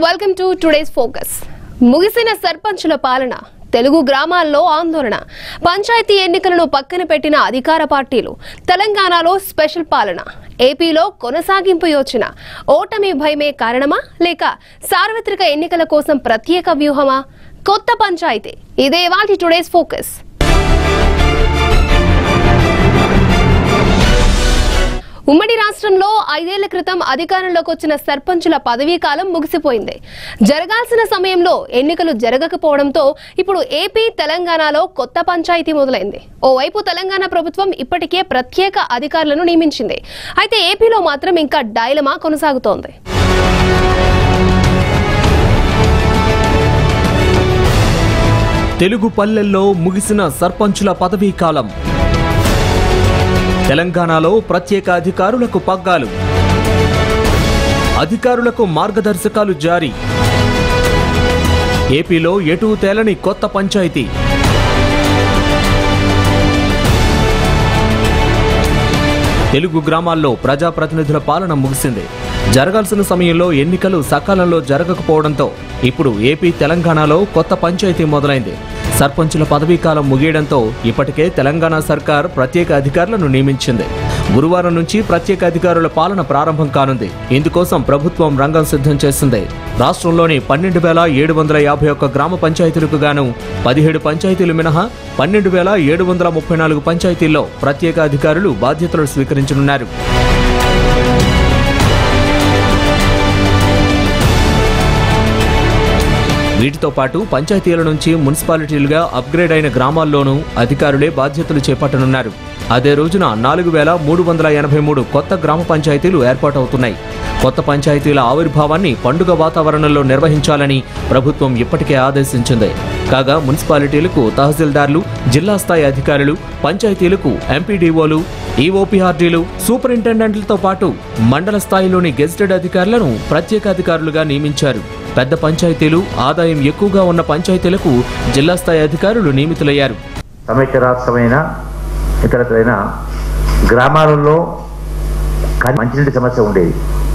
welcome to today's focus ముగిసిన సర్పంచుల పాలన తెలుగు గ్రామాల్లో ఆందోళన పంచాయతీ ఎన్నికలను పక్కన పెట్టిన అధికార పార్టీలు తెలంగాణలో స్పెషల్ పాలన ఏపీలో కొనసాగింపు యోచన ఓటమి భయమే కారణమా లేక సార్వత్రిక ఎన్నికల కోసం ప్రత్యేక వ్యూహమా కొత్త పంచాయతీ ఇదే వాటి టుడేస్ ఫోకస్ ఉమ్మడి రాష్ట్రంలో ఐదేళ్ల క్రితం అధికారంలోకి వచ్చిన సర్పంచుల పదవీ కాలం ముగిసిపోయింది జరగాల్సిన సమయంలో ఎన్నికలు జరగకపోవడంతో ఇప్పుడు ఏపీ తెలంగాణలో కొత్త పంచాయతీ మొదలైంది ఓవైపు తెలంగాణ ప్రభుత్వం ఇప్పటికే ప్రత్యేక అధికారులను నియమించింది అయితే ఏపీలో మాత్రం ఇంకా డైలమా కొనసాగుతోంది తెలుగు పల్లెల్లో ముగిసిన సర్పంచుల పదవీ కాలం తెలంగాణలో ప్రత్యేక అధికారులకు పగ్గాలు అధికారులకు మార్గదర్శకాలు జారీ ఏపీలో ఎటూ తేలని కొత్త పంచాయతీ తెలుగు గ్రామాల్లో ప్రజాప్రతినిధుల పాలన ముగిసింది జరగాల్సిన సమయంలో ఎన్నికలు సకాలంలో జరగకపోవడంతో ఇప్పుడు ఏపీ తెలంగాణలో కొత్త పంచాయతీ మొదలైంది సర్పంచుల పదవీకాలం ముగియడంతో ఇప్పటికే తెలంగాణ సర్కార్ ప్రత్యేక అధికారులను నియమించింది గురువారం నుంచి ప్రత్యేక అధికారుల పాలన ప్రారంభం కానుంది ఇందుకోసం ప్రభుత్వం రంగం సిద్ధం చేసింది రాష్ట్రంలోని పన్నెండు వేల ఏడు వందల యాభై ఒక్క గ్రామ పంచాయతీలకు గాను పదిహేడు పంచాయతీలు మినహా పన్నెండు వేల ఏడు వందల ముప్పై నాలుగు పంచాయతీల్లో ప్రత్యేక అధికారులు బాధ్యతలు స్వీకరించనున్నారు వీటితో పాటు పంచాయతీల నుంచి మున్సిపాలిటీలుగా అప్గ్రేడ్ అయిన గ్రామాల్లోనూ అధికారులే బాధ్యతలు చేపట్టనున్నారు అదే రోజున నాలుగు వేల మూడు వందల ఎనభై మూడు కొత్త గ్రామ పంచాయతీలు ఏర్పాటవుతున్నాయి కొత్త పంచాయతీల ఆవిర్భావాన్ని పండుగ వాతావరణంలో నిర్వహించాలని ప్రభుత్వం ఇప్పటికే ఆదేశించింది కాగా మున్సిపాలిటీలకు తహసీల్దార్లు జిల్లా స్థాయి అధికారులు పంచాయతీలకు ఎంపీడీఓలు ఈఓపీఆర్డీలు సూపరింటెండెంట్లతో పాటు మండల స్థాయిలోని గెజిటెడ్ అధికారులను ప్రత్యేక అధికారులుగా నియమించారు పెద్ద పంచాయతీలు ఆదాయం ఎక్కువగా ఉన్న పంచాయతీలకు జిల్లా స్థాయి అధికారులు నియమితులయ్యారు సమైక్య రాష్ట్రమైన ఇతరత్రైన గ్రామాలలో క- మంచినీటి సమస్య ఉండేది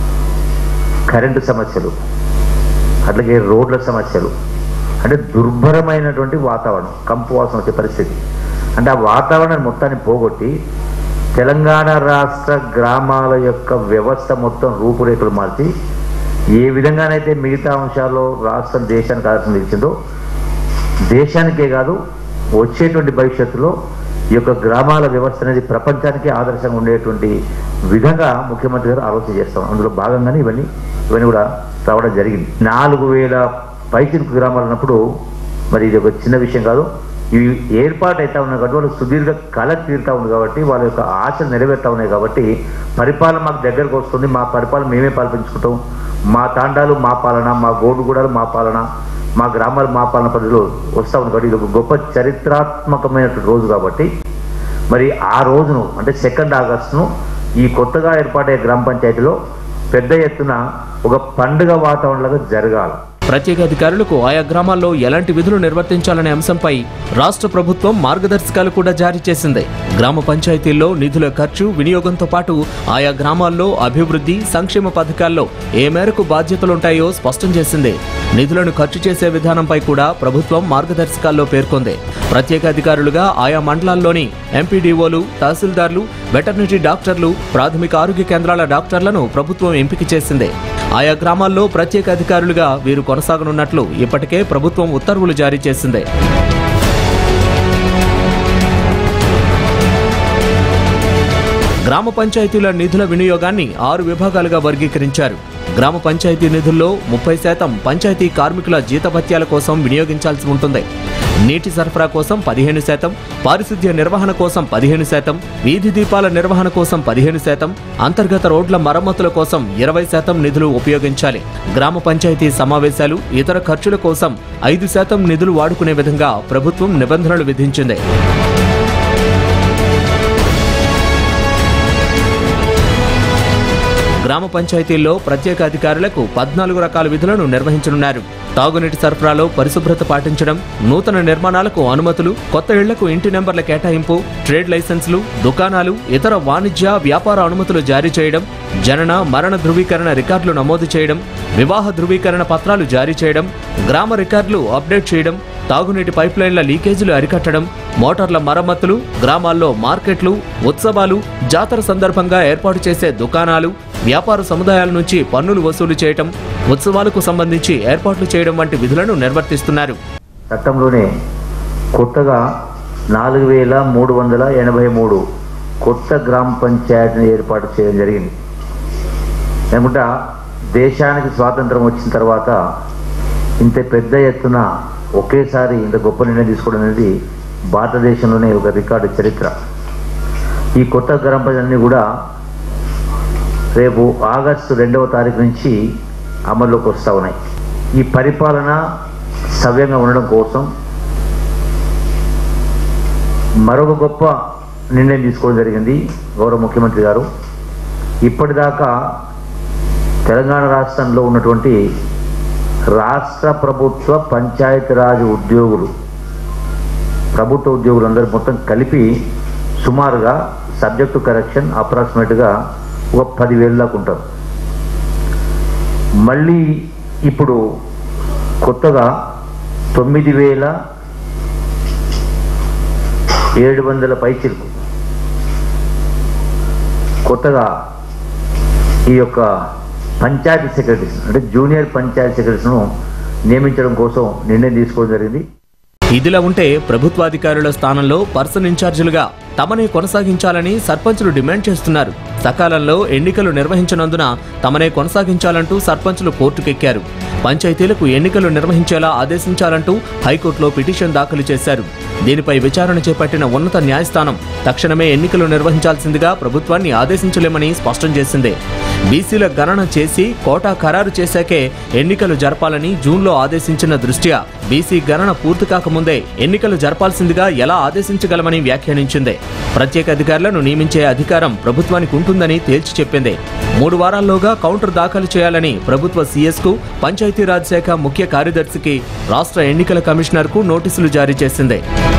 కరెంటు సమస్యలు అట్లాగే రోడ్ల సమస్యలు అంటే దుర్భరమైనటువంటి వాతావరణం కంపు వాసన వచ్చే పరిస్థితి అంటే ఆ వాతావరణాన్ని మొత్తాన్ని పోగొట్టి తెలంగాణ రాష్ట్ర గ్రామాల యొక్క వ్యవస్థ మొత్తం రూపురేఖలు మార్చి ఏ విధంగానైతే మిగతా అంశాల్లో రాష్ట్రం దేశానికి ఆదర్శం ఇచ్చిందో దేశానికే కాదు వచ్చేటువంటి భవిష్యత్తులో ఈ యొక్క గ్రామాల వ్యవస్థ అనేది ప్రపంచానికి ఆదర్శంగా ఉండేటువంటి విధంగా ముఖ్యమంత్రి గారు ఆలోచన చేస్తాం అందులో భాగంగానే ఇవన్నీ ఇవన్నీ కూడా రావడం జరిగింది నాలుగు వేల పైచిరుకు గ్రామాలు ఉన్నప్పుడు మరి ఇది ఒక చిన్న విషయం కాదు ఇవి ఏర్పాటు అవుతా ఉన్నాయి కాబట్టి వాళ్ళు సుదీర్ఘ కళ తీరుతా ఉంది కాబట్టి వాళ్ళ యొక్క ఆశలు నెరవేరుతా ఉన్నాయి కాబట్టి పరిపాలన మాకు దగ్గరకు వస్తుంది మా పరిపాలన మేమే పాలించుకుంటాం మా తాండాలు మా పాలన మా గోడుగూడలు మా పాలన మా గ్రామాలు మా పాలన పరిధిలో వస్తా ఉంది కాబట్టి ఇది ఒక గొప్ప చరిత్రాత్మకమైనటువంటి రోజు కాబట్టి మరి ఆ రోజును అంటే సెకండ్ ఆగస్టును ఈ కొత్తగా ఏర్పాటయ్యే గ్రామ పంచాయతీలో పెద్ద ఎత్తున ఒక పండుగ వాతావరణంలో జరగాలి ప్రత్యేక అధికారులకు ఆయా గ్రామాల్లో ఎలాంటి విధులు నిర్వర్తించాలనే అంశంపై రాష్ట్ర ప్రభుత్వం మార్గదర్శకాలు కూడా జారీ చేసింది గ్రామ పంచాయతీల్లో నిధుల ఖర్చు వినియోగంతో పాటు ఆయా గ్రామాల్లో అభివృద్ధి సంక్షేమ పథకాల్లో ఏ మేరకు బాధ్యతలుంటాయో స్పష్టం చేసింది నిధులను ఖర్చు చేసే విధానంపై కూడా ప్రభుత్వం మార్గదర్శకాల్లో పేర్కొంది ప్రత్యేక అధికారులుగా ఆయా మండలాల్లోని ఎంపీడీఓలు తహసీల్దార్లు వెటర్నరీ డాక్టర్లు ప్రాథమిక ఆరోగ్య కేంద్రాల డాక్టర్లను ప్రభుత్వం ఎంపిక చేసింది ఆయా గ్రామాల్లో ప్రత్యేక అధికారులుగా వీరు కొనసాగనున్నట్లు ఇప్పటికే ప్రభుత్వం ఉత్తర్వులు జారీ చేసింది గ్రామ పంచాయతీల నిధుల వినియోగాన్ని ఆరు విభాగాలుగా వర్గీకరించారు గ్రామ పంచాయతీ నిధుల్లో ముప్పై శాతం పంచాయతీ కార్మికుల జీతభత్యాల కోసం వినియోగించాల్సి ఉంటుంది నీటి సరఫరా కోసం పదిహేను శాతం పారిశుద్ధ్య నిర్వహణ కోసం పదిహేను శాతం వీధి దీపాల నిర్వహణ కోసం పదిహేను శాతం అంతర్గత రోడ్ల మరమ్మతుల కోసం ఇరవై శాతం నిధులు ఉపయోగించాలి గ్రామ పంచాయతీ సమావేశాలు ఇతర ఖర్చుల కోసం ఐదు శాతం నిధులు వాడుకునే విధంగా ప్రభుత్వం నిబంధనలు విధించింది గ్రామ పంచాయతీల్లో ప్రత్యేక అధికారులకు పద్నాలుగు రకాల విధులను నిర్వహించనున్నారు తాగునీటి సరఫరాలో పరిశుభ్రత పాటించడం నూతన నిర్మాణాలకు అనుమతులు కొత్త ఇళ్లకు ఇంటి నెంబర్ల కేటాయింపు ట్రేడ్ లైసెన్సులు దుకాణాలు ఇతర వాణిజ్య వ్యాపార అనుమతులు జారీ చేయడం జనన మరణ ధృవీకరణ రికార్డులు నమోదు చేయడం వివాహ ధృవీకరణ పత్రాలు జారీ చేయడం గ్రామ రికార్డులు అప్డేట్ చేయడం తాగునీటి పైప్లైన్ల లీకేజీలు అరికట్టడం మోటార్ల మరమ్మతులు గ్రామాల్లో మార్కెట్లు ఉత్సవాలు జాతర సందర్భంగా ఏర్పాటు చేసే దుకాణాలు వ్యాపార సముదాయాల నుంచి పన్నులు వసూలు చేయటం ఉత్సవాలకు సంబంధించి ఏర్పాట్లు చేయడం వంటి విధులను నిర్వర్తిస్తున్నారు చట్టంలోనే కొత్తగా నాలుగు వేల మూడు వందల ఎనభై మూడు కొత్త గ్రామ పంచాయతీని ఏర్పాటు చేయడం జరిగింది లేకుంటే దేశానికి స్వాతంత్రం వచ్చిన తర్వాత ఇంత పెద్ద ఎత్తున ఒకేసారి ఇంత గొప్ప నిర్ణయం తీసుకోవడం అనేది భారతదేశంలోనే ఒక రికార్డు చరిత్ర ఈ కొత్త గ్రామ పంచాయతీ కూడా రేపు ఆగస్టు రెండవ తారీఖు నుంచి అమల్లోకి వస్తూ ఉన్నాయి ఈ పరిపాలన సవ్యంగా ఉండడం కోసం మరొక గొప్ప నిర్ణయం తీసుకోవడం జరిగింది గౌరవ ముఖ్యమంత్రి గారు ఇప్పటిదాకా తెలంగాణ రాష్ట్రంలో ఉన్నటువంటి రాష్ట్ర ప్రభుత్వ పంచాయతీరాజ్ ఉద్యోగులు ప్రభుత్వ ఉద్యోగులందరూ మొత్తం కలిపి సుమారుగా సబ్జెక్టు కరెక్షన్ అప్రాక్సిమేట్గా ఒక పదివేల దాకా ఉంటారు మళ్ళీ ఇప్పుడు కొత్తగా తొమ్మిది వేల ఏడు వందల పైచిలకు కొత్తగా ఈ యొక్క పంచాయతీ సెక్రటరీస్ అంటే జూనియర్ పంచాయతీ సెక్రటరీస్ను నియమించడం కోసం నిర్ణయం తీసుకోవడం జరిగింది ఇదిలా ఉంటే ప్రభుత్వాధికారుల స్థానంలో పర్సన్ ఇన్ఛార్జీలుగా తమనే కొనసాగించాలని సర్పంచులు డిమాండ్ చేస్తున్నారు సకాలంలో ఎన్నికలు నిర్వహించనందున తమనే కొనసాగించాలంటూ సర్పంచులు కోర్టుకెక్కారు పంచాయతీలకు ఎన్నికలు నిర్వహించేలా ఆదేశించాలంటూ హైకోర్టులో పిటిషన్ దాఖలు చేశారు దీనిపై విచారణ చేపట్టిన ఉన్నత న్యాయస్థానం తక్షణమే ఎన్నికలు నిర్వహించాల్సిందిగా ప్రభుత్వాన్ని ఆదేశించలేమని స్పష్టం చేసింది బీసీల గణన చేసి కోటా ఖరారు చేశాకే ఎన్నికలు జరపాలని జూన్లో ఆదేశించిన దృష్ట్యా బీసీ గణన పూర్తి కాకముందే ఎన్నికలు జరపాల్సిందిగా ఎలా ఆదేశించగలమని వ్యాఖ్యానించింది ప్రత్యేక అధికారులను నియమించే అధికారం ప్రభుత్వానికి ఉంటుందని తేల్చి చెప్పింది మూడు వారాల్లోగా కౌంటర్ దాఖలు చేయాలని ప్రభుత్వ సీఎస్కు పంచాయతీరాజ్ శాఖ ముఖ్య కార్యదర్శికి రాష్ట్ర ఎన్నికల కమిషనర్కు నోటీసులు జారీ చేసింది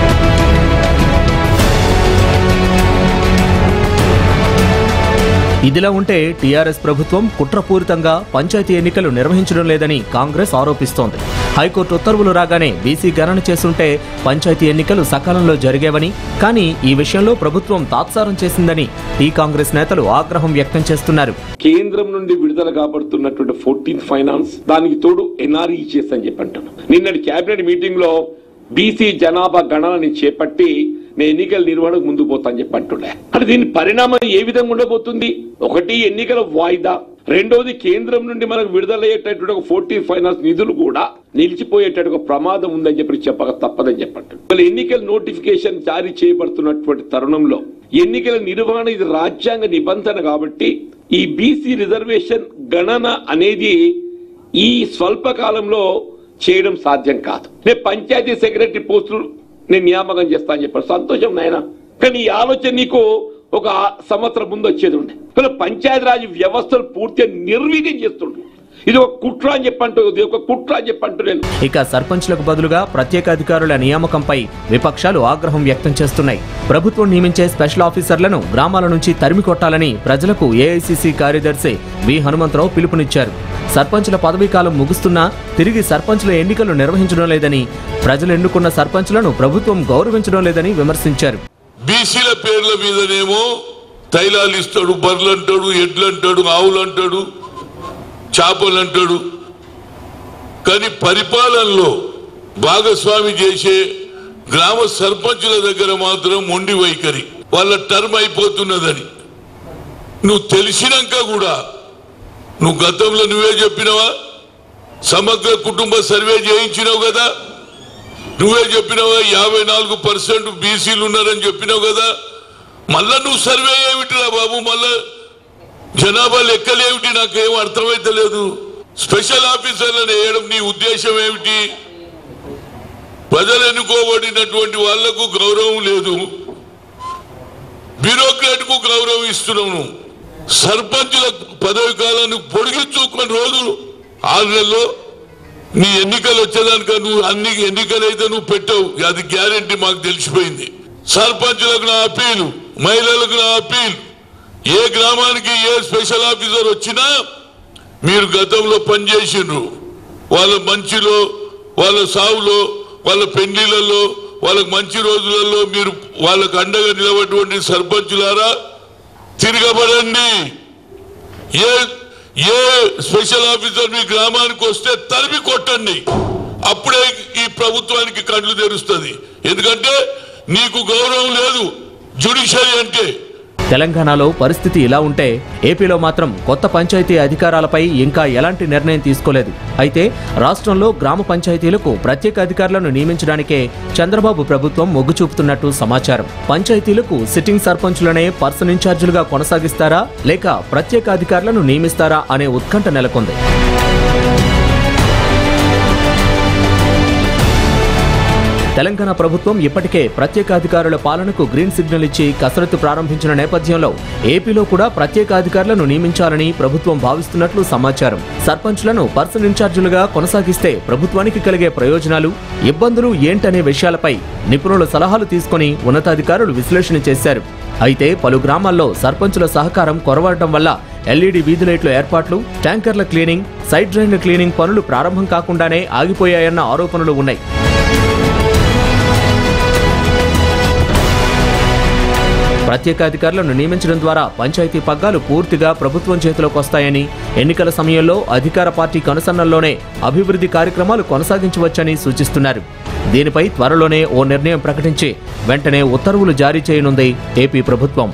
ఇదిలా ఉంటే టీఆర్ఎస్ ప్రభుత్వం కుట్రపూరితంగా పంచాయతీ ఎన్నికలు నిర్వహించడం లేదని కాంగ్రెస్ ఆరోపిస్తోంది హైకోర్టు ఉత్తర్వులు రాగానే బీసీ గణన చేస్తుంటే పంచాయతీ ఎన్నికలు సకాలంలో జరిగేవని కానీ ఈ విషయంలో ప్రభుత్వం తాత్సారం చేసిందని టీ కాంగ్రెస్ నేతలు ఆగ్రహం వ్యక్తం చేస్తున్నారు కేంద్రం నుండి విడుదల కాబడుతున్నటువంటి ఫోర్టీన్త్ ఫైనాన్స్ దానికి తోడు ఎన్ఆర్ఈసిఎస్ అని చెప్పి అంటాను నిన్నటి కేబినెట్ మీటింగ్ లో బీసీ జనాభా గణనని చేపట్టి నేను ఎన్నికల నిర్వహణకు ముందుకు పోతా అని చెప్పి అంటుండే అంటే దీని పరిణామం ఏ విధంగా ఉండబోతుంది ఒకటి ఎన్నికల వాయిదా రెండోది కేంద్రం నుండి మనకు విడుదలయ్యేటటువంటి ఒక ఫోర్టీన్ ఫైనాన్స్ నిధులు కూడా నిలిచిపోయేటట్టు ఒక ప్రమాదం ఉందని చెప్పి చెప్పక తప్పదని చెప్పండి ఎన్నికల నోటిఫికేషన్ జారీ చేయబడుతున్నటువంటి తరుణంలో ఎన్నికల నిర్వహణ ఇది రాజ్యాంగ నిబంధన కాబట్టి ఈ బీసీ రిజర్వేషన్ గణన అనేది ఈ స్వల్ప కాలంలో చేయడం సాధ్యం కాదు నేను పంచాయతీ సెక్రటరీ పోస్టులు నేను నియామకం చేస్తా అని చెప్పాను సంతోషం నాయన కానీ ఈ ఆలోచన నీకు ఒక సంవత్సరం ముందు వచ్చేది ఉండే కానీ పంచాయతీరాజ్ వ్యవస్థలు పూర్తిగా నిర్వీర్యం చేస్తుండ్రు ఇది ఒక కుట్ర అని చెప్పంటూ ఇది ఒక కుట్ర అని చెప్పంటూ నేను ఇక సర్పంచ్లకు బదులుగా ప్రత్యేక అధికారుల నియామకంపై విపక్షాలు ఆగ్రహం వ్యక్తం చేస్తున్నాయి ప్రభుత్వం నియమించే స్పెషల్ ఆఫీసర్లను గ్రామాల నుంచి తరిమి కొట్టాలని ప్రజలకు ఏఐసిసి కార్యదర్శి వి హనుమంతరావు పిలుపునిచ్చారు సర్పంచుల పదవీ కాలం ముగుస్తున్నా తిరిగి సర్పంచుల ఎన్నికలు నిర్వహించడం లేదని ప్రజలు ఎన్నుకున్న సర్పంచులను ప్రభుత్వం గౌరవించడం లేదని విమర్శించారు బీసీల పేర్ల మీదనేమో తైలాలు ఇస్తాడు బర్రెలు అంటాడు ఎడ్లు అంటాడు ఆవులు అంటాడు చేపలు అంటాడు కానీ పరిపాలనలో భాగస్వామి చేసే గ్రామ సర్పంచుల దగ్గర మాత్రం మొండి వైఖరి వాళ్ళ టర్మ్ అయిపోతున్నదని నువ్వు తెలిసినాక కూడా నువ్వు గతంలో నువ్వే చెప్పినావా సమగ్ర కుటుంబ సర్వే చేయించినావు కదా నువ్వే చెప్పినావు యాభై నాలుగు పర్సెంట్ బీసీలు ఉన్నారని చెప్పినావు కదా మళ్ళా నువ్వు సర్వే ఏమిటిరా బాబు మళ్ళా జనాభా లెక్కలేమిటి నాకేం అర్థమైతలేదు స్పెషల్ ఆఫీసర్లను వేయడం నీ ఉద్దేశం ఏమిటి ప్రజలు ఎన్నుకోబడినటువంటి వాళ్లకు గౌరవం లేదు బ్యూరోక్రాట్ కు గౌరవం ఇస్తున్నావు నువ్వు సర్పంచుల పదవి కాలాన్ని పొడిగించు కొన్ని రోజులు ఆరు నెలల్లో నీ ఎన్నికలు వచ్చేదానిక నువ్వు అన్ని ఎన్నికలు అయితే నువ్వు పెట్టావు అది గ్యారెంటీ మాకు తెలిసిపోయింది సర్పంచులకు నా అప్పీలు మహిళలకు నా అప్పీల్ ఏ గ్రామానికి ఏ స్పెషల్ ఆఫీసర్ వచ్చినా మీరు గతంలో పనిచేసిండ్రు వాళ్ళ మంచిలో వాళ్ళ సావులో వాళ్ళ పెళ్లిళ్లలో వాళ్ళకి మంచి రోజులలో మీరు వాళ్ళకు అండగా నిలబడినటువంటి సర్పంచులారా తిరగబడండి ఏ ఏ స్పెషల్ ఆఫీసర్ మీ గ్రామానికి వస్తే తరిమి కొట్టండి అప్పుడే ఈ ప్రభుత్వానికి కళ్ళు తెరుస్తుంది ఎందుకంటే నీకు గౌరవం లేదు జుడిషియరీ అంటే తెలంగాణలో పరిస్థితి ఇలా ఉంటే ఏపీలో మాత్రం కొత్త పంచాయతీ అధికారాలపై ఇంకా ఎలాంటి నిర్ణయం తీసుకోలేదు అయితే రాష్ట్రంలో గ్రామ పంచాయతీలకు ప్రత్యేక అధికారులను నియమించడానికే చంద్రబాబు ప్రభుత్వం మొగ్గు చూపుతున్నట్టు సమాచారం పంచాయతీలకు సిట్టింగ్ సర్పంచులనే పర్సన్ ఇన్ఛార్జీలుగా కొనసాగిస్తారా లేక ప్రత్యేక అధికారులను నియమిస్తారా అనే ఉత్కంఠ నెలకొంది తెలంగాణ ప్రభుత్వం ఇప్పటికే ప్రత్యేక అధికారుల పాలనకు గ్రీన్ సిగ్నల్ ఇచ్చి కసరత్తు ప్రారంభించిన నేపథ్యంలో ఏపీలో కూడా ప్రత్యేక అధికారులను నియమించాలని ప్రభుత్వం భావిస్తున్నట్లు సమాచారం సర్పంచ్లను పర్సన్ ఇన్ఛార్జీలుగా కొనసాగిస్తే ప్రభుత్వానికి కలిగే ప్రయోజనాలు ఇబ్బందులు ఏంటనే విషయాలపై నిపుణుల సలహాలు తీసుకుని ఉన్నతాధికారులు విశ్లేషణ చేశారు అయితే పలు గ్రామాల్లో సర్పంచుల సహకారం కొరవడటం వల్ల ఎల్ఈడి వీధి లైట్ల ఏర్పాట్లు ట్యాంకర్ల క్లీనింగ్ సైడ్ డ్రైన్ల క్లీనింగ్ పనులు ప్రారంభం కాకుండానే ఆగిపోయాయన్న ఆరోపణలు ఉన్నాయి ప్రత్యేక అధికారులను నియమించడం ద్వారా పంచాయతీ పగ్గాలు పూర్తిగా ప్రభుత్వం చేతిలోకి వస్తాయని ఎన్నికల సమయంలో అధికార పార్టీ కనుసన్నల్లోనే అభివృద్ధి కార్యక్రమాలు కొనసాగించవచ్చని సూచిస్తున్నారు దీనిపై త్వరలోనే ఓ నిర్ణయం ప్రకటించి వెంటనే ఉత్తర్వులు జారీ చేయనుంది ఏపీ ప్రభుత్వం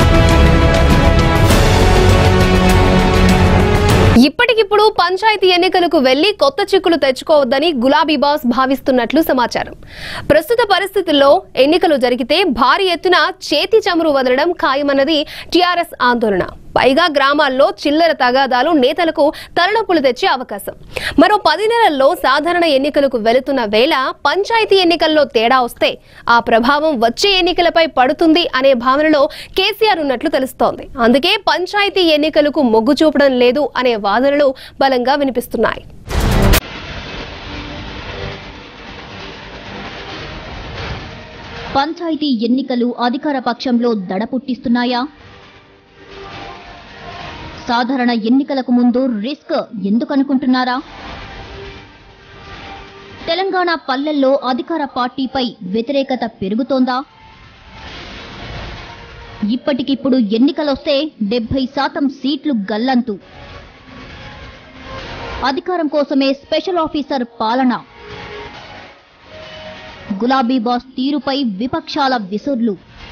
ఇప్పటికిప్పుడు పంచాయతీ ఎన్నికలకు వెళ్లి కొత్త చిక్కులు తెచ్చుకోవద్దని గులాబీ బాస్ భావిస్తున్నట్లు సమాచారం ప్రస్తుత పరిస్థితుల్లో ఎన్నికలు జరిగితే భారీ ఎత్తున చేతి చమురు వదలడం ఖాయమన్నది టీఆర్ఎస్ ఆందోళన పైగా గ్రామాల్లో చిల్లర తగాదాలు నేతలకు తలనొప్పులు తెచ్చే అవకాశం మరో పది నెలల్లో సాధారణ ఎన్నికలకు వెళుతున్న వేళ పంచాయతీ ఎన్నికల్లో తేడా వస్తే ఆ ప్రభావం వచ్చే ఎన్నికలపై పడుతుంది అనే భావనలో కేసీఆర్ ఉన్నట్లు తెలుస్తోంది అందుకే పంచాయతీ ఎన్నికలకు మొగ్గు చూపడం లేదు అనే వాదనలు బలంగా వినిపిస్తున్నాయి పంచాయతీ ఎన్నికలు అధికార పక్షంలో దడ పుట్టిస్తున్నాయా సాధారణ ఎన్నికలకు ముందు రిస్క్ ఎందుకనుకుంటున్నారా తెలంగాణ పల్లెల్లో అధికార పార్టీపై వ్యతిరేకత పెరుగుతోందా ఇప్పటికిప్పుడు ఎన్నికలొస్తే డెబ్బై శాతం సీట్లు గల్లంతు అధికారం కోసమే స్పెషల్ ఆఫీసర్ పాలన గులాబీ బాస్ తీరుపై విపక్షాల విసుర్లు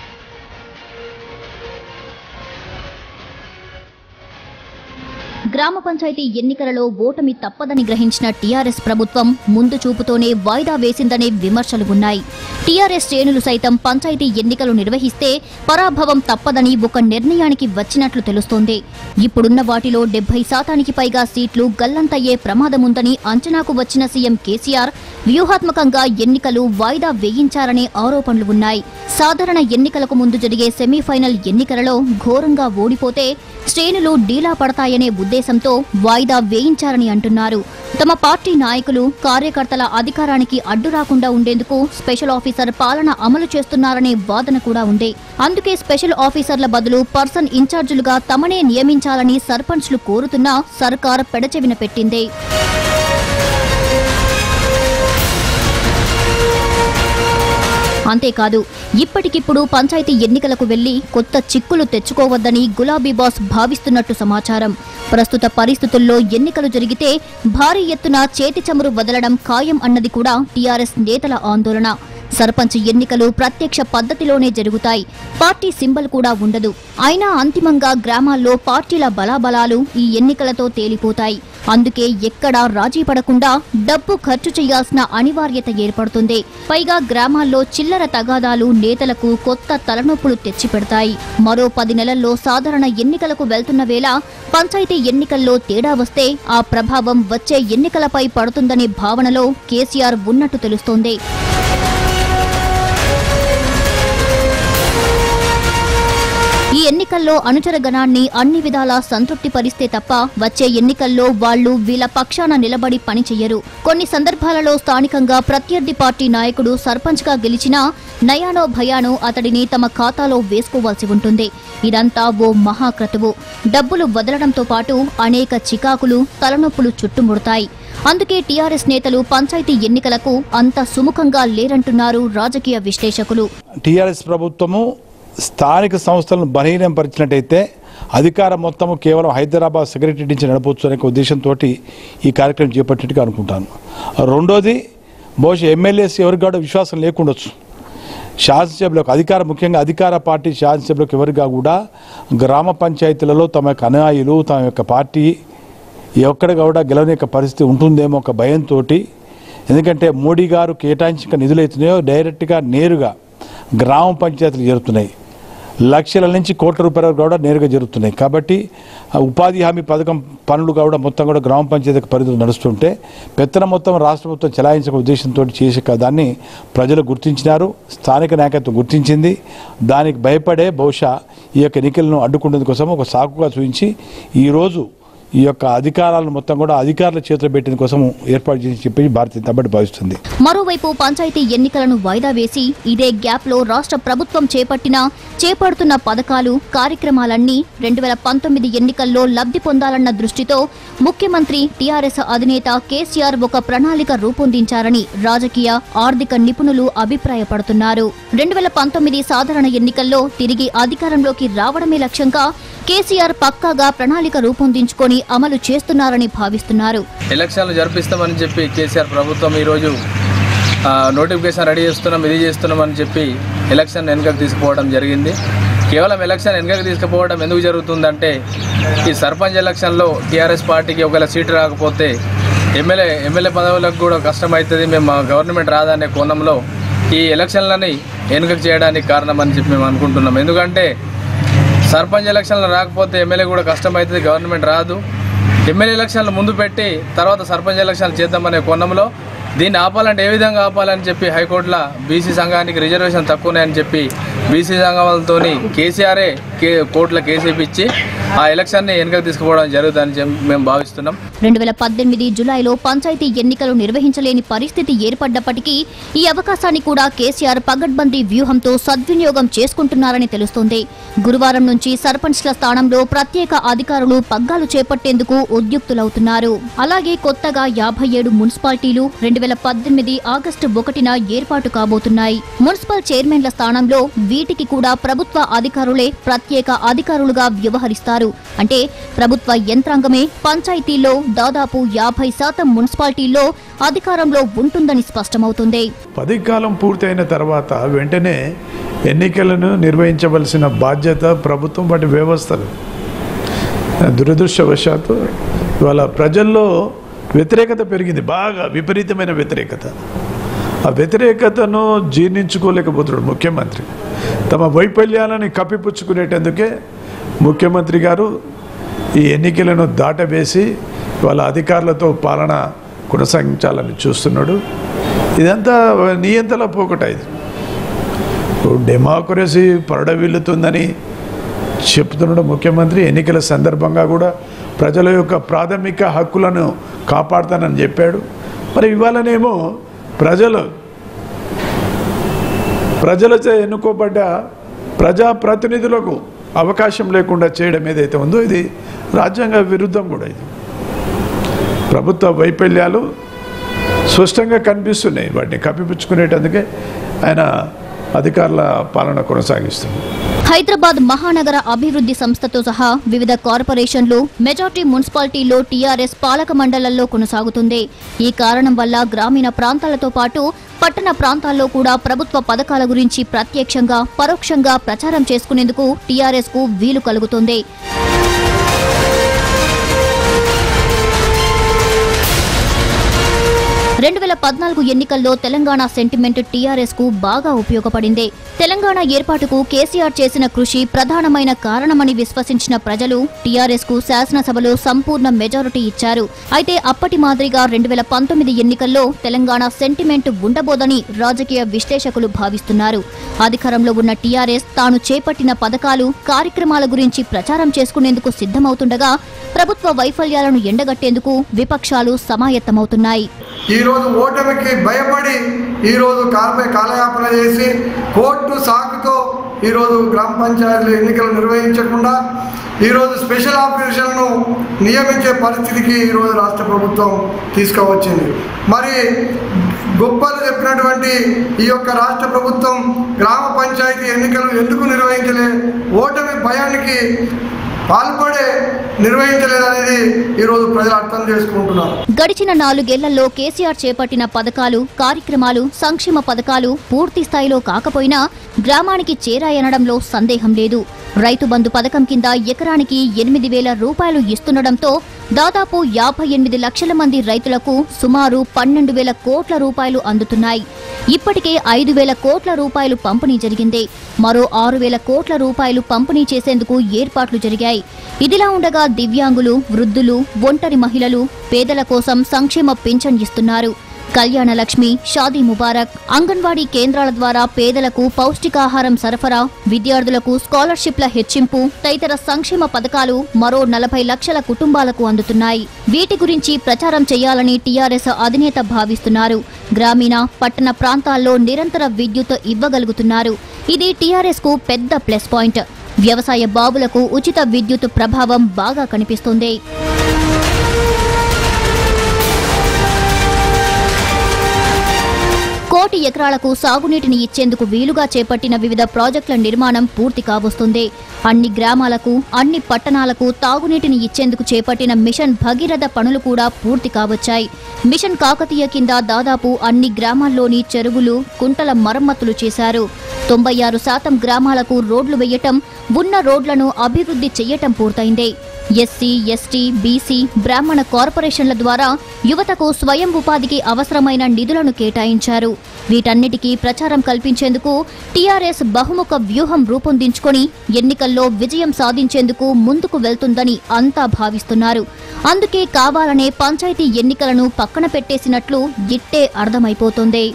గ్రామ పంచాయతీ ఎన్నికలలో ఓటమి తప్పదని గ్రహించిన టీఆర్ఎస్ ప్రభుత్వం ముందు చూపుతోనే వాయిదా వేసిందనే విమర్శలు ఉన్నాయి టీఆర్ఎస్ శ్రేణులు సైతం పంచాయతీ ఎన్నికలు నిర్వహిస్తే పరాభవం తప్పదని ఒక నిర్ణయానికి వచ్చినట్లు తెలుస్తోంది ఇప్పుడున్న వాటిలో డెబ్బై శాతానికి పైగా సీట్లు గల్లంతయ్యే ప్రమాదముందని అంచనాకు వచ్చిన సీఎం కేసీఆర్ వ్యూహాత్మకంగా ఎన్నికలు వాయిదా వేయించారనే ఆరోపణలు ఉన్నాయి సాధారణ ఎన్నికలకు ముందు జరిగే సెమీఫైనల్ ఎన్నికలలో ఘోరంగా ఓడిపోతే శ్రేణులు డీలా పడతాయనే ఉద్దేశంతో వాయిదా వేయించారని అంటున్నారు తమ పార్టీ నాయకులు కార్యకర్తల అధికారానికి అడ్డు రాకుండా ఉండేందుకు స్పెషల్ ఆఫీసర్ పాలన అమలు చేస్తున్నారనే వాదన కూడా ఉంది అందుకే స్పెషల్ ఆఫీసర్ల బదులు పర్సన్ ఇన్ఛార్జీలుగా తమనే నియమించాలని సర్పంచ్లు కోరుతున్నా సర్కార్ పెడచెవిన పెట్టింది అంతేకాదు ఇప్పటికిప్పుడు పంచాయతీ ఎన్నికలకు వెళ్లి కొత్త చిక్కులు తెచ్చుకోవద్దని గులాబీ బాస్ భావిస్తున్నట్టు సమాచారం ప్రస్తుత పరిస్థితుల్లో ఎన్నికలు జరిగితే భారీ ఎత్తున చేతి చమురు వదలడం ఖాయం అన్నది కూడా టీఆర్ఎస్ నేతల ఆందోళన సర్పంచ్ ఎన్నికలు ప్రత్యక్ష పద్ధతిలోనే జరుగుతాయి పార్టీ సింబల్ కూడా ఉండదు అయినా అంతిమంగా గ్రామాల్లో పార్టీల బలాబలాలు ఈ ఎన్నికలతో తేలిపోతాయి అందుకే ఎక్కడా రాజీ పడకుండా డబ్బు ఖర్చు చేయాల్సిన అనివార్యత ఏర్పడుతుంది పైగా గ్రామాల్లో చిల్లర తగాదాలు నేతలకు కొత్త తలనొప్పులు తెచ్చిపెడతాయి మరో పది నెలల్లో సాధారణ ఎన్నికలకు వెళ్తున్న వేళ పంచాయతీ ఎన్నికల్లో తేడా వస్తే ఆ ప్రభావం వచ్చే ఎన్నికలపై పడుతుందనే భావనలో కేసీఆర్ ఉన్నట్టు తెలుస్తోంది ఈ ఎన్నికల్లో ఎన్నికల్లో అనుచర గణాన్ని అన్ని విధాలా సంతృప్తి పరిస్తే తప్ప వచ్చే ఎన్నికల్లో వాళ్లు వీళ్ళ పక్షాన నిలబడి పని చెయ్యరు కొన్ని సందర్భాలలో స్థానికంగా ప్రత్యర్థి పార్టీ నాయకుడు సర్పంచ్గా గెలిచినా నయానో భయానో అతడిని తమ ఖాతాలో వేసుకోవాల్సి ఉంటుంది ఇదంతా ఓ మహాక్రతువు డబ్బులు వదలడంతో పాటు అనేక చికాకులు తలనొప్పులు చుట్టుముడతాయి అందుకే టీఆర్ఎస్ నేతలు పంచాయతీ ఎన్నికలకు అంత సుముఖంగా లేరంటున్నారు రాజకీయ విశ్లేషకులు టీఆర్ఎస్ ప్రభుత్వము స్థానిక సంస్థలను బలహీనపరిచినట్టయితే అధికారం మొత్తము కేవలం హైదరాబాద్ సెక్రటరీ నుంచి నడపవచ్చు అనే ఉద్దేశంతో ఈ కార్యక్రమం చేపట్టినట్టుగా అనుకుంటాను రెండోది బహుశా ఎమ్మెల్యేస్ ఎవరికి కూడా విశ్వాసం లేకుండొచ్చు శాసనసభ్యులకు అధికార ముఖ్యంగా అధికార పార్టీ శాసనసభ్యులకు ఎవరిగా కూడా గ్రామ పంచాయతీలలో తమ యొక్క అనుయాయులు తమ యొక్క పార్టీ ఎక్కడ కూడా గెలవని యొక్క పరిస్థితి ఉంటుందేమో ఒక భయంతో ఎందుకంటే మోడీ గారు కేటాయించిన నిధులు అవుతున్నాయో డైరెక్ట్గా నేరుగా గ్రామ పంచాయతీలు జరుగుతున్నాయి లక్షల నుంచి కోట్ల రూపాయల వరకు కూడా నేరుగా జరుగుతున్నాయి కాబట్టి ఆ ఉపాధి హామీ పథకం పనులు కూడా మొత్తం కూడా గ్రామ పంచాయతీ పరిధిలో నడుస్తుంటే పెత్తన మొత్తం రాష్ట్ర ప్రభుత్వం చెలాయించక ఉద్దేశంతో చేసే క- దాన్ని ప్రజలు గుర్తించినారు స్థానిక నాయకత్వం గుర్తించింది దానికి భయపడే బహుశా ఈ యొక్క ఎన్నికలను అడ్డుకునేందుకు కోసం ఒక సాకుగా చూపించి ఈరోజు ఈ యొక్క అధికారాలను మొత్తం కూడా అధికారుల చేతిలో పెట్టిన కోసం ఏర్పాటు చేసి చెప్పి భారతీయ జనతా పార్టీ భావిస్తుంది మరోవైపు పంచాయతీ ఎన్నికలను వాయిదా వేసి ఇదే గ్యాప్లో రాష్ట్ర ప్రభుత్వం చేపట్టిన చేపడుతున్న పథకాలు కార్యక్రమాలన్నీ రెండు వేల పంతొమ్మిది ఎన్నికల్లో లబ్ధి పొందాలన్న దృష్టితో ముఖ్యమంత్రి టీఆర్ఎస్ అధినేత కేసీఆర్ ఒక ప్రణాళిక రూపొందించారని రాజకీయ ఆర్థిక నిపుణులు అభిప్రాయపడుతున్నారు రెండు వేల పంతొమ్మిది సాధారణ ఎన్నికల్లో తిరిగి అధికారంలోకి రావడమే లక్ష్యంగా కేసీఆర్ పక్కాగా ప్రణాళిక రూపొందించుకొని అమలు చేస్తున్నారని భావిస్తున్నారు ఎలక్షన్లు జరిపిస్తామని చెప్పి కేసీఆర్ ప్రభుత్వం ఈరోజు ఆ, నోటిఫికేషన్ రెడీ చేస్తున్నాం ఇది చేస్తున్నాం అని చెప్పి ఎలక్షన్ వెనుకకు తీసుకుపోవడం జరిగింది కేవలం ఎలక్షన్ వెనుకకు తీసుకుపోవడం ఎందుకు జరుగుతుందంటే ఈ సర్పంచ్ ఎలక్షన్లో టీఆర్ఎస్ పార్టీకి ఒకవేళ సీటు రాకపోతే ఎమ్మెల్యే ఎమ్మెల్యే పదవులకు కూడా కష్టమవుతుంది మేము మా గవర్నమెంట్ రాదనే కోణంలో ఈ ఎలక్షన్లని వెనుకకు చేయడానికి కారణం అని చెప్పి మేము అనుకుంటున్నాం ఎందుకంటే సర్పంచ్ ఎలక్షన్లు రాకపోతే ఎమ్మెల్యే కూడా కష్టమవుతుంది గవర్నమెంట్ రాదు ఎమ్మెల్యే ఎలక్షన్లు ముందు పెట్టి తర్వాత సర్పంచ్ ఎలక్షన్లు చేద్దామనే కోణంలో దీన్ని ఆపాలంటే ఏ విధంగా ఆపాలని చెప్పి హైకోర్టులో బీసీ సంఘానికి రిజర్వేషన్ తక్కువనే చెప్పి బీసీ సంఘాలతో కేసీఆరే కే కోర్టులో కేసు ఇప్పించి ఆ ఎలక్షన్ని వెనుకకు తీసుకుపోవడం జరుగుతుందని చెప్పి మేము భావిస్తున్నాం రెండు వేల పద్దెనిమిది జులైలో పంచాయతీ ఎన్నికలు నిర్వహించలేని పరిస్థితి ఏర్పడ్డప్పటికీ ఈ అవకాశాన్ని కూడా కేసీఆర్ పగడ్బందీ వ్యూహంతో సద్వినియోగం చేసుకుంటున్నారని తెలుస్తోంది గురువారం నుంచి సర్పంచ్ల స్థానంలో ప్రత్యేక అధికారులు పగ్గాలు చేపట్టేందుకు ఉద్యుక్తులవుతున్నారు అలాగే కొత్తగా యాభై ఏడు మున్సిపాలిటీలు రెండు వేల పద్దెనిమిది ఆగస్టు ఒకటిన ఏర్పాటు కాబోతున్నాయి మున్సిపల్ చైర్మన్ల స్థానంలో వీటికి కూడా ప్రభుత్వ అధికారులే ప్రత్యేక అధికారులుగా వ్యవహరిస్తారు అంటే ప్రభుత్వ యంత్రాంగమే పంచాయతీల్లో దాదాపు యాభై శాతం మున్సిపాలిటీల్లో అధికారంలో ఉంటుందని స్పష్టమవుతుంది పదవి కాలం పూర్తయిన తర్వాత వెంటనే ఎన్నికలను నిర్వహించవలసిన బాధ్యత ప్రభుత్వం వాటి వ్యవస్థలు దురదృష్టవశాత్తు ఇవాళ ప్రజల్లో వ్యతిరేకత పెరిగింది బాగా విపరీతమైన వ్యతిరేకత ఆ వ్యతిరేకతను జీర్ణించుకోలేకపోతున్నాడు ముఖ్యమంత్రి తమ వైఫల్యాలని కప్పిపుచ్చుకునేటందుకే ముఖ్యమంత్రి గారు ఈ ఎన్నికలను దాటవేసి వాళ్ళ అధికారులతో పాలన కొనసాగించాలని చూస్తున్నాడు ఇదంతా నియంతలా పోకట ఇది డెమోక్రసీ పరడవిల్లుతుందని చెప్తున్నాడు ముఖ్యమంత్రి ఎన్నికల సందర్భంగా కూడా ప్రజల యొక్క ప్రాథమిక హక్కులను కాపాడుతానని చెప్పాడు మరి ఇవాళనేమో ప్రజలు ప్రజలచే ఎన్నుకోబడ్డ ప్రజాప్రతినిధులకు అవకాశం లేకుండా చేయడం ఏదైతే ఉందో ఇది రాజ్యాంగ విరుద్ధం కూడా ఇది ప్రభుత్వ వైఫల్యాలు స్పష్టంగా కనిపిస్తున్నాయి వాటిని కప్పిపుచ్చుకునేటందుకే ఆయన అధికారుల పాలన కొనసాగిస్తుంది హైదరాబాద్ మహానగర అభివృద్ధి సంస్థతో సహా వివిధ కార్పొరేషన్లు మెజార్టీ మున్సిపాలిటీల్లో టీఆర్ఎస్ పాలక మండలంలో కొనసాగుతుంది ఈ కారణం వల్ల గ్రామీణ ప్రాంతాలతో పాటు పట్టణ ప్రాంతాల్లో కూడా ప్రభుత్వ పథకాల గురించి ప్రత్యక్షంగా పరోక్షంగా ప్రచారం చేసుకునేందుకు టీఆర్ఎస్ కు వీలు కలుగుతుంది రెండు వేల పద్నాలుగు ఎన్నికల్లో తెలంగాణ సెంటిమెంట్ టీఆర్ఎస్ కు బాగా ఉపయోగపడింది తెలంగాణ ఏర్పాటుకు కేసీఆర్ చేసిన కృషి ప్రధానమైన కారణమని విశ్వసించిన ప్రజలు టీఆర్ఎస్ కు శాసనసభలో సంపూర్ణ మెజారిటీ ఇచ్చారు అయితే అప్పటి మాదిరిగా రెండు వేల పంతొమ్మిది ఎన్నికల్లో తెలంగాణ సెంటిమెంట్ ఉండబోదని రాజకీయ విశ్లేషకులు భావిస్తున్నారు అధికారంలో ఉన్న టీఆర్ఎస్ తాను చేపట్టిన పథకాలు కార్యక్రమాల గురించి ప్రచారం చేసుకునేందుకు సిద్ధమవుతుండగా ప్రభుత్వ వైఫల్యాలను ఎండగట్టేందుకు విపక్షాలు సమాయత్తమవుతున్నాయి ఈ రోజు ఓటమికి భయపడి ఈరోజు కాలపై కాలయాపన చేసి కోర్టు సాకుతో ఈరోజు గ్రామ పంచాయతీల ఎన్నికలు నిర్వహించకుండా ఈరోజు స్పెషల్ ఆఫీసర్లను నియమించే పరిస్థితికి ఈరోజు రాష్ట్ర ప్రభుత్వం తీసుకువచ్చింది మరి గొప్పలు చెప్పినటువంటి ఈ యొక్క రాష్ట్ర ప్రభుత్వం గ్రామ పంచాయతీ ఎన్నికలు ఎందుకు నిర్వహించలే ఓటమి భయానికి పాల్పడే నిర్వహించలేదనేది ఈరోజు ప్రజలు అర్థం చేసుకుంటున్నారు గడిచిన నాలుగేళ్లలో కేసీఆర్ చేపట్టిన పథకాలు కార్యక్రమాలు సంక్షేమ పథకాలు పూర్తి స్థాయిలో కాకపోయినా గ్రామానికి చేరాయనడంలో సందేహం లేదు రైతు బంధు పథకం కింద ఎకరానికి ఎనిమిది వేల రూపాయలు ఇస్తుండటంతో దాదాపు యాభై ఎనిమిది లక్షల మంది రైతులకు సుమారు పన్నెండు వేల కోట్ల రూపాయలు అందుతున్నాయి ఇప్పటికే ఐదు వేల కోట్ల రూపాయలు పంపిణీ జరిగింది మరో ఆరు వేల కోట్ల రూపాయలు పంపిణీ చేసేందుకు ఏర్పాట్లు జరిగాయి ఇదిలా ఉండగా దివ్యాంగులు వృద్ధులు ఒంటరి మహిళలు పేదల కోసం సంక్షేమ పింఛన్ ఇస్తున్నారు కళ్యాణ లక్ష్మి షాదీ ముబారక్ అంగన్వాడీ కేంద్రాల ద్వారా పేదలకు పౌష్టికాహారం సరఫరా విద్యార్థులకు స్కాలర్షిప్ల హెచ్చింపు తదితర సంక్షేమ పథకాలు మరో నలభై లక్షల కుటుంబాలకు అందుతున్నాయి వీటి గురించి ప్రచారం చేయాలని టీఆర్ఎస్ అధినేత భావిస్తున్నారు గ్రామీణ పట్టణ ప్రాంతాల్లో నిరంతర విద్యుత్ ఇవ్వగలుగుతున్నారు ఇది టీఆర్ఎస్ కు పెద్ద ప్లస్ పాయింట్ వ్యవసాయ బాబులకు ఉచిత విద్యుత్ ప్రభావం బాగా కనిపిస్తుంది కోటి ఎకరాలకు సాగునీటిని ఇచ్చేందుకు వీలుగా చేపట్టిన వివిధ ప్రాజెక్టుల నిర్మాణం పూర్తి కావస్తుంది అన్ని గ్రామాలకు అన్ని పట్టణాలకు తాగునీటిని ఇచ్చేందుకు చేపట్టిన మిషన్ భగీరథ పనులు కూడా పూర్తి కావచ్చాయి మిషన్ కాకతీయ కింద దాదాపు అన్ని గ్రామాల్లోని చెరువులు కుంటల మరమ్మతులు చేశారు తొంభై ఆరు శాతం గ్రామాలకు రోడ్లు వేయటం ఉన్న రోడ్లను అభివృద్ధి చెయ్యటం పూర్తయింది ఎస్సీ ఎస్టీ బీసీ బ్రాహ్మణ కార్పొరేషన్ల ద్వారా యువతకు స్వయం ఉపాధికి అవసరమైన నిధులను కేటాయించారు వీటన్నిటికీ ప్రచారం కల్పించేందుకు టీఆర్ఎస్ బహుముఖ వ్యూహం రూపొందించుకొని ఎన్నికల్లో విజయం సాధించేందుకు ముందుకు వెళ్తుందని అంతా భావిస్తున్నారు అందుకే కావాలనే పంచాయతీ ఎన్నికలను పక్కన పెట్టేసినట్లు ఇట్టే అర్థమైపోతుంది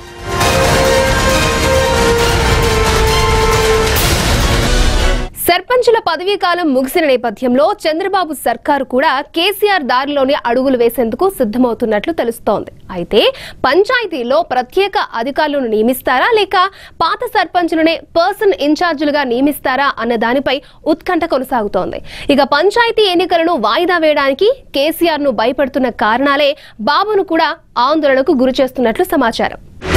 సర్పంచుల పదవీ కాలం ముగిసిన నేపథ్యంలో చంద్రబాబు సర్కారు కూడా కేసీఆర్ దారిలోనే అడుగులు వేసేందుకు సిద్ధమవుతున్నట్లు తెలుస్తోంది అయితే పంచాయతీలో ప్రత్యేక అధికారులను నియమిస్తారా లేక పాత సర్పంచులనే పర్సన్ ఇన్ఛార్జీలుగా నియమిస్తారా అన్న దానిపై ఉత్కంఠ కొనసాగుతోంది ఇక పంచాయతీ ఎన్నికలను వాయిదా వేయడానికి కేసీఆర్ ను భయపెడుతున్న కారణాలే బాబును కూడా ఆందోళనకు గురి చేస్తున్నట్లు సమాచారం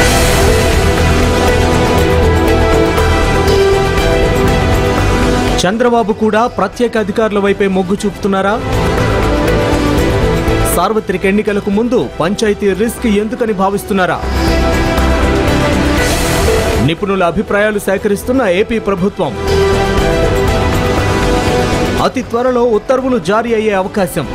చంద్రబాబు కూడా ప్రత్యేక అధికారుల వైపే మొగ్గు చూపుతున్నారా సార్వత్రిక ఎన్నికలకు ముందు పంచాయతీ రిస్క్ ఎందుకని భావిస్తున్నారా నిపుణుల అభిప్రాయాలు సేకరిస్తున్న ఏపీ ప్రభుత్వం అతి త్వరలో ఉత్తర్వులు జారీ అయ్యే అవకాశం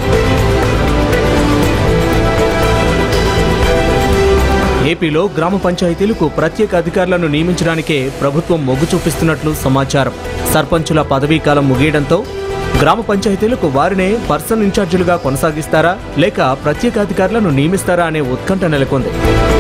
ఏపీలో గ్రామ పంచాయతీలకు ప్రత్యేక అధికారులను నియమించడానికే ప్రభుత్వం మొగ్గు చూపిస్తున్నట్లు సమాచారం సర్పంచుల పదవీ కాలం ముగియడంతో గ్రామ పంచాయతీలకు వారినే పర్సన్ ఇన్ఛార్జీలుగా కొనసాగిస్తారా లేక ప్రత్యేక అధికారులను నియమిస్తారా అనే ఉత్కంఠ నెలకొంది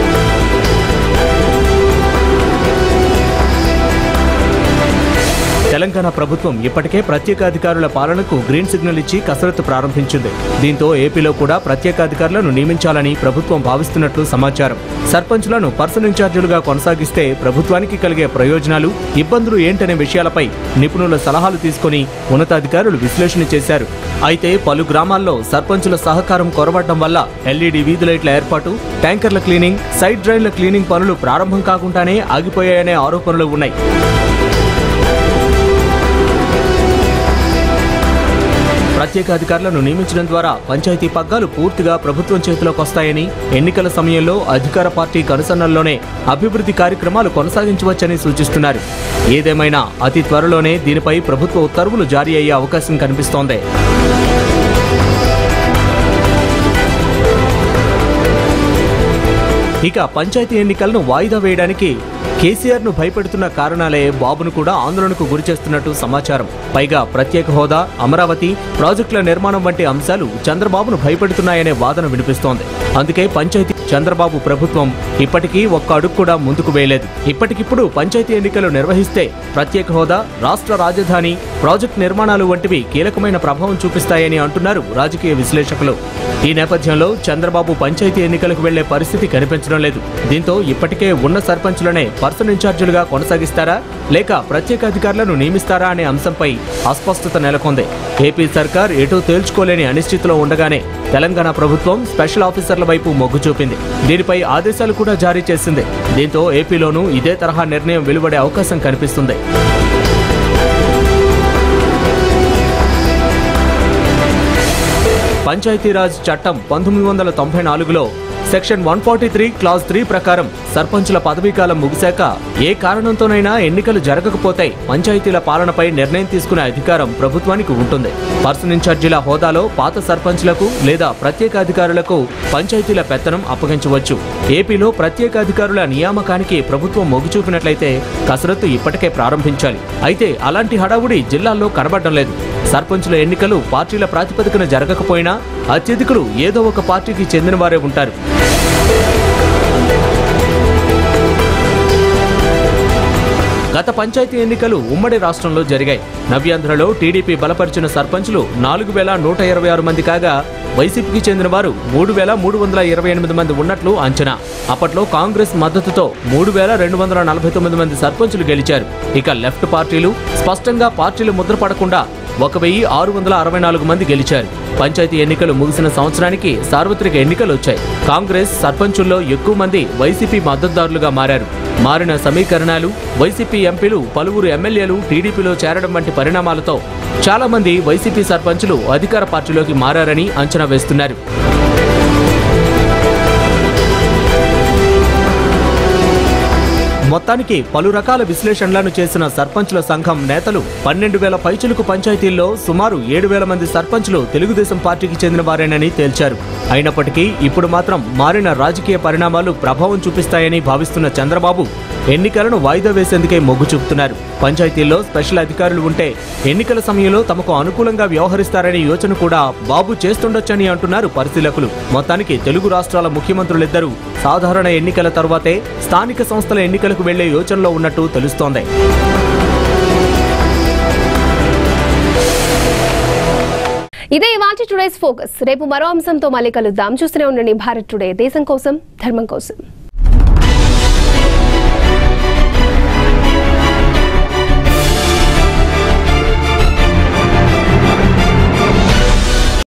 తెలంగాణ ప్రభుత్వం ఇప్పటికే ప్రత్యేక అధికారుల పాలనకు గ్రీన్ సిగ్నల్ ఇచ్చి కసరత్తు ప్రారంభించింది దీంతో ఏపీలో కూడా ప్రత్యేక అధికారులను నియమించాలని ప్రభుత్వం భావిస్తున్నట్లు సమాచారం సర్పంచ్లను పర్సన్ ఇన్ఛార్జీలుగా కొనసాగిస్తే ప్రభుత్వానికి కలిగే ప్రయోజనాలు ఇబ్బందులు ఏంటనే విషయాలపై నిపుణుల సలహాలు తీసుకొని ఉన్నతాధికారులు విశ్లేషణ చేశారు అయితే పలు గ్రామాల్లో సర్పంచుల సహకారం కొరవడం వల్ల ఎల్ఈడి వీధి లైట్ల ఏర్పాటు ట్యాంకర్ల క్లీనింగ్ సైడ్ డ్రైన్ల క్లీనింగ్ పనులు ప్రారంభం కాకుండానే ఆగిపోయాయనే ఆరోపణలు ఉన్నాయి ప్రత్యేక అధికారులను నియమించడం ద్వారా పంచాయతీ పగ్గాలు పూర్తిగా ప్రభుత్వం చేతిలోకి వస్తాయని ఎన్నికల సమయంలో అధికార పార్టీ కనుసన్నల్లోనే అభివృద్ధి కార్యక్రమాలు కొనసాగించవచ్చని సూచిస్తున్నారు ఏదేమైనా అతి త్వరలోనే దీనిపై ప్రభుత్వ ఉత్తర్వులు జారీ అయ్యే అవకాశం కనిపిస్తోంది ఇక పంచాయతీ ఎన్నికలను వాయిదా వేయడానికి కేసీఆర్ ను భయపెడుతున్న కారణాలే బాబును కూడా ఆందోళనకు గురిచేస్తున్నట్టు సమాచారం పైగా ప్రత్యేక హోదా అమరావతి ప్రాజెక్టుల నిర్మాణం వంటి అంశాలు చంద్రబాబును భయపెడుతున్నాయనే వాదన వినిపిస్తోంది అందుకే పంచాయతీ చంద్రబాబు ప్రభుత్వం ఇప్పటికీ ఒక్క అడుగు కూడా ముందుకు వేయలేదు ఇప్పటికిప్పుడు పంచాయతీ ఎన్నికలు నిర్వహిస్తే ప్రత్యేక హోదా రాష్ట్ర రాజధాని ప్రాజెక్టు నిర్మాణాలు వంటివి కీలకమైన ప్రభావం చూపిస్తాయని అంటున్నారు రాజకీయ విశ్లేషకులు ఈ నేపథ్యంలో చంద్రబాబు పంచాయతీ ఎన్నికలకు వెళ్లే పరిస్థితి కనిపించడం లేదు దీంతో ఇప్పటికే ఉన్న సర్పంచులనే పర్సన్ ఇన్ఛార్జీలుగా కొనసాగిస్తారా లేక ప్రత్యేక అధికారులను నియమిస్తారా అనే అంశంపై అస్పష్టత నెలకొంది ఏపీ సర్కార్ ఎటూ తేల్చుకోలేని అనిశ్చితిలో ఉండగానే తెలంగాణ ప్రభుత్వం స్పెషల్ ఆఫీసర్ల వైపు మొగ్గు చూపింది దీనిపై ఆదేశాలు కూడా జారీ చేసింది దీంతో ఏపీలోనూ ఇదే తరహా నిర్ణయం వెలువడే అవకాశం కనిపిస్తుంది పంచాయతీరాజ్ చట్టం పంతొమ్మిది వందల తొంభై నాలుగులో section one forty three class three ప్రకారం సర్పంచుల పదవీకాలం ముగిశాక ఏ కారణంతోనైనా ఎన్నికలు జరగకపోతే పంచాయతీల పాలనపై నిర్ణయం తీసుకునే అధికారం ప్రభుత్వానికి ఉంటుంది పర్సన్ ఇన్ఛార్జీల హోదాలో పాత సర్పంచ్లకు లేదా ప్రత్యేక అధికారులకు పంచాయతీల పెత్తనం అప్పగించవచ్చు ఏపీలో ప్రత్యేక అధికారుల నియామకానికి ప్రభుత్వం మొగ్గు చూపినట్లయితే కసరత్తు ఇప్పటికే ప్రారంభించాలి అయితే అలాంటి హడావుడి జిల్లాల్లో కనబడడం లేదు సర్పంచుల ఎన్నికలు పార్టీల ప్రాతిపదికన జరగకపోయినా అత్యధికులు ఏదో ఒక పార్టీకి చెందిన వారే ఉంటారు గత పంచాయతీ ఎన్నికలు ఉమ్మడి రాష్ట్రంలో జరిగాయి నవ్యాంధ్రలో టీడీపీ బలపరిచిన సర్పంచులు నాలుగు వేల నూట ఇరవై ఆరు మంది కాగా వైసీపీకి చెందిన వారు మూడు వేల మూడు వందల ఇరవై ఎనిమిది మంది ఉన్నట్లు అంచనా అప్పట్లో కాంగ్రెస్ మద్దతుతో మూడు వేల రెండు వందల నలభై తొమ్మిది మంది సర్పంచులు గెలిచారు ఇక లెఫ్ట్ పార్టీలు స్పష్టంగా పార్టీలు ముద్రపడకుండా ఒక వెయ్యి ఆరు వందల అరవై నాలుగు మంది గెలిచారు పంచాయతీ ఎన్నికలు ముగిసిన సంవత్సరానికి సార్వత్రిక ఎన్నికలు వచ్చాయి కాంగ్రెస్ సర్పంచుల్లో ఎక్కువ మంది వైసీపీ మద్దతుదారులుగా మారారు మారిన సమీకరణాలు వైసీపీ ఎంపీలు పలువురు ఎమ్మెల్యేలు టీడీపీలో చేరడం వంటి పరిణామాలతో చాలా మంది వైసీపీ సర్పంచులు అధికార పార్టీలోకి మారారని అంచనా వేస్తున్నారు మొత్తానికి పలు రకాల విశ్లేషణలను చేసిన సర్పంచుల సంఘం నేతలు పన్నెండు వేల పైచులకు పంచాయతీల్లో సుమారు ఏడు వేల మంది సర్పంచులు తెలుగుదేశం పార్టీకి చెందిన వారేనని తేల్చారు అయినప్పటికీ ఇప్పుడు మాత్రం మారిన రాజకీయ పరిణామాలు ప్రభావం చూపిస్తాయని భావిస్తున్న చంద్రబాబు ఎన్నికలను వాయిదా వేసేందుకే మొగ్గు చూపుతున్నారు పంచాయతీల్లో స్పెషల్ అధికారులు ఉంటే ఎన్నికల సమయంలో తమకు అనుకూలంగా వ్యవహరిస్తారనే యోచన కూడా బాబు చేస్తుండొచ్చని అంటున్నారు పరిశీలకులు మొత్తానికి తెలుగు రాష్ట్రాల ముఖ్యమంత్రులిద్దరూ సాధారణ ఎన్నికల తరువాతే స్థానిక సంస్థల ఎన్నికలకు వెళ్లే యోచనలో ఉన్నట్టు తెలుస్తోంది ఇదే ఇవాళ టుడేస్ ఫోకస్ రేపు మరో అంశంతో మళ్ళీ కలుద్దాం చూస్తూనే ఉండండి భారత్ టుడే దేశం కోసం ధర్మం కోసం